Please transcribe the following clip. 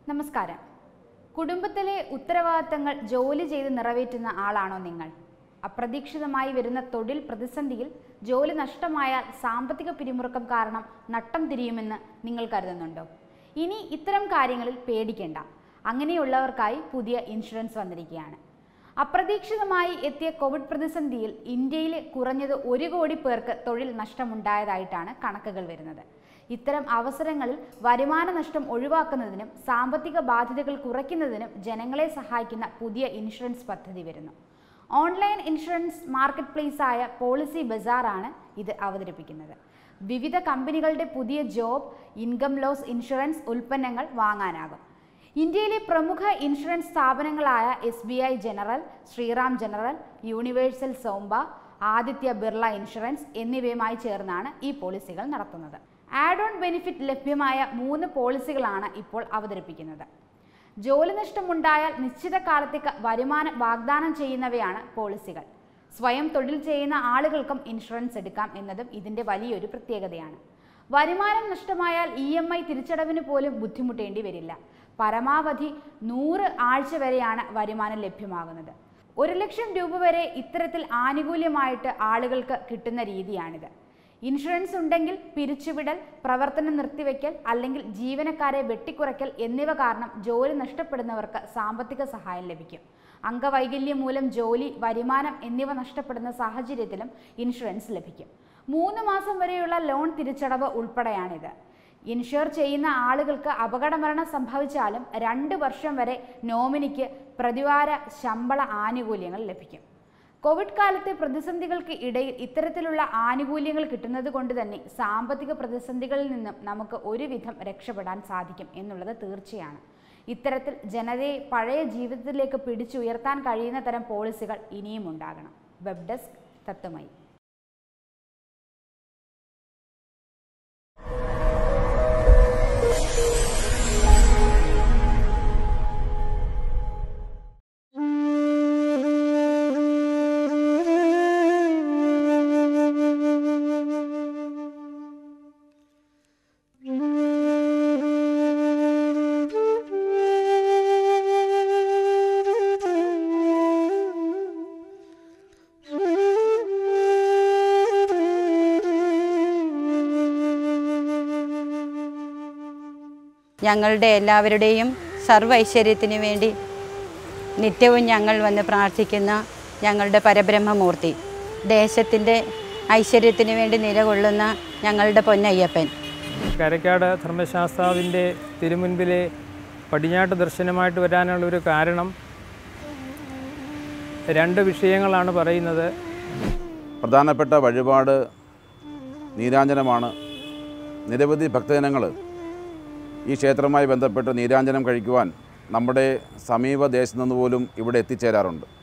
നമസ്കാരം കുടുംബത്തിലെ ഉത്തരവാദിത്തങ്ങൾ ജോലി ചെയ്ത് നിറവേറ്റുന്ന ആളാണോ നിങ്ങൾ അപ്രതീക്ഷിതമായി വരുന്ന തൊഴിൽ പ്രതിസന്ധിയിൽ ജോലി നഷ്ടമായാൽ സാമ്പത്തിക പിരിമുറുക്കം കാരണം നട്ടം തിരിയുമെന്ന് നിങ്ങൾ കരുതുന്നുണ്ടോ ഇനി ഇത്തരം കാര്യങ്ങളിൽ പേടിക്കേണ്ട അങ്ങനെയുള്ളവർക്കായി പുതിയ ഇൻഷുറൻസ് വന്നിരിക്കുകയാണ് അപ്രതീക്ഷിതമായി എത്തിയ കോവിഡ് പ്രതിസന്ധിയിൽ ഇന്ത്യയിലെ കുറഞ്ഞത് ഒരു കോടി പേർക്ക് തൊഴിൽ നഷ്ടമുണ്ടായതായിട്ടാണ് കണക്കുകൾ വരുന്നത് ഇത്തരം അവസരങ്ങളിൽ വരുമാന നഷ്ടം ഒഴിവാക്കുന്നതിനും സാമ്പത്തിക ബാധ്യതകൾ കുറയ്ക്കുന്നതിനും ജനങ്ങളെ സഹായിക്കുന്ന പുതിയ ഇൻഷുറൻസ് പദ്ധതി വരുന്നു ഓൺലൈൻ ഇൻഷുറൻസ് മാർക്കറ്റ് പ്ലേസ് ആയ പോളിസി ബസാറാണ് ഇത് അവതരിപ്പിക്കുന്നത് വിവിധ കമ്പനികളുടെ പുതിയ ജോബ് ഇൻകം ലോസ് ഇൻഷുറൻസ് ഉൽപ്പന്നങ്ങൾ വാങ്ങാനാകും ഇന്ത്യയിലെ പ്രമുഖ ഇൻഷുറൻസ് സ്ഥാപനങ്ങളായ S B I general Shriram general universal Sompo Aditya Birla insurance എന്നിവയുമായി ചേർന്നാണ് ഈ പോളിസികൾ നടത്തുന്നത് ആഡ് ഓൺ ബെനിഫിറ്റ് ലഭ്യമായ മൂന്ന് പോളിസികളാണ് ഇപ്പോൾ അവതരിപ്പിക്കുന്നത് ജോലി നഷ്ടമുണ്ടായാൽ നിശ്ചിത കാലത്തേക്ക് വരുമാനം വാഗ്ദാനം ചെയ്യുന്നവയാണ് പോളിസികൾ സ്വയം തൊഴിൽ ചെയ്യുന്ന ആളുകൾക്കും ഇൻഷുറൻസ് എടുക്കാം എന്നതും ഇതിന്റെ വലിയൊരു പ്രത്യേകതയാണ് വരുമാനം നഷ്ടമായാൽ ഇ എം ഐ തിരിച്ചടവിന് പോലും ബുദ്ധിമുട്ടേണ്ടി വരില്ല പരമാവധി നൂറ് ആഴ്ച വരെയാണ് വരുമാനം ലഭ്യമാകുന്നത് ഒരു ലക്ഷം രൂപ വരെ ഇത്തരത്തിൽ ആനുകൂല്യമായിട്ട് ആളുകൾക്ക് കിട്ടുന്ന രീതിയാണിത് ഇൻഷുറൻസ് ഉണ്ടെങ്കിൽ പിരിച്ചുവിടൽ പ്രവർത്തനം നിർത്തിവെക്കൽ അല്ലെങ്കിൽ ജീവനക്കാരെ വെട്ടിക്കുറയ്ക്കൽ എന്നിവ കാരണം ജോലി നഷ്ടപ്പെടുന്നവർക്ക് സാമ്പത്തിക സഹായം ലഭിക്കും അംഗവൈകല്യം മൂലം ജോലി വരുമാനം എന്നിവ നഷ്ടപ്പെടുന്ന സാഹചര്യത്തിലും ഇൻഷുറൻസ് ലഭിക്കും മൂന്ന് മാസം വരെയുള്ള ലോൺ തിരിച്ചടവ് ഉൾപ്പെടെയാണിത് ഇൻഷുർ ചെയ്യുന്ന ആളുകൾക്ക് അപകടമരണം സംഭവിച്ചാലും രണ്ട് വർഷം വരെ നോമിനിക്ക് പ്രതിവാര ശമ്പള ആനുകൂല്യങ്ങൾ ലഭിക്കും കോവിഡ് കാലത്തെ പ്രതിസന്ധികൾക്ക് ഇടയിൽ ഇത്തരത്തിലുള്ള ആനുകൂല്യങ്ങൾ കിട്ടുന്നത് കൊണ്ട് തന്നെ സാമ്പത്തിക പ്രതിസന്ധികളിൽ നിന്നും നമുക്ക് ഒരുവിധം രക്ഷപ്പെടാൻ സാധിക്കും എന്നുള്ളത് തീർച്ചയാണ് ഇത്തരത്തിൽ ജനതയെ പഴയ ജീവിതത്തിലേക്ക് പിടിച്ചുയർത്താൻ കഴിയുന്ന തരം പോളിസികൾ ഇനിയും ഉണ്ടാകണം വെബ് ഡെസ്ക് തത്വമയി ഞങ്ങളുടെ എല്ലാവരുടെയും സർവ്വ ഐശ്വര്യത്തിന് വേണ്ടി നിത്യവും ഞങ്ങൾ വന്ന് പ്രാർത്ഥിക്കുന്ന ഞങ്ങളുടെ പരബ്രഹ്മമൂർത്തി ദേശത്തിൻ്റെ ഐശ്വര്യത്തിന് വേണ്ടി നിലകൊള്ളുന്ന ഞങ്ങളുടെ പൊന്നയ്യപ്പൻ കരക്കാട് ധർമ്മശാസ്താവിൻ്റെ തിരുമുൻപിലെ പടിഞ്ഞാട്ട് ദർശനമായിട്ട് വരാനുള്ള ഒരു കാരണം രണ്ട് വിഷയങ്ങളാണ് പറയുന്നത് പ്രധാനപ്പെട്ട വഴിപാട് നീരാഞ്ജനമാണ് നിരവധി ഭക്തജനങ്ങൾ ഈ ക്ഷേത്രവുമായി ബന്ധപ്പെട്ട് നീരാഞ്ജനം കഴിക്കുവാൻ നമ്മുടെ സമീപ ദേശത്തു നിന്ന് പോലും ഇവിടെ എത്തിച്ചേരാറുണ്ട്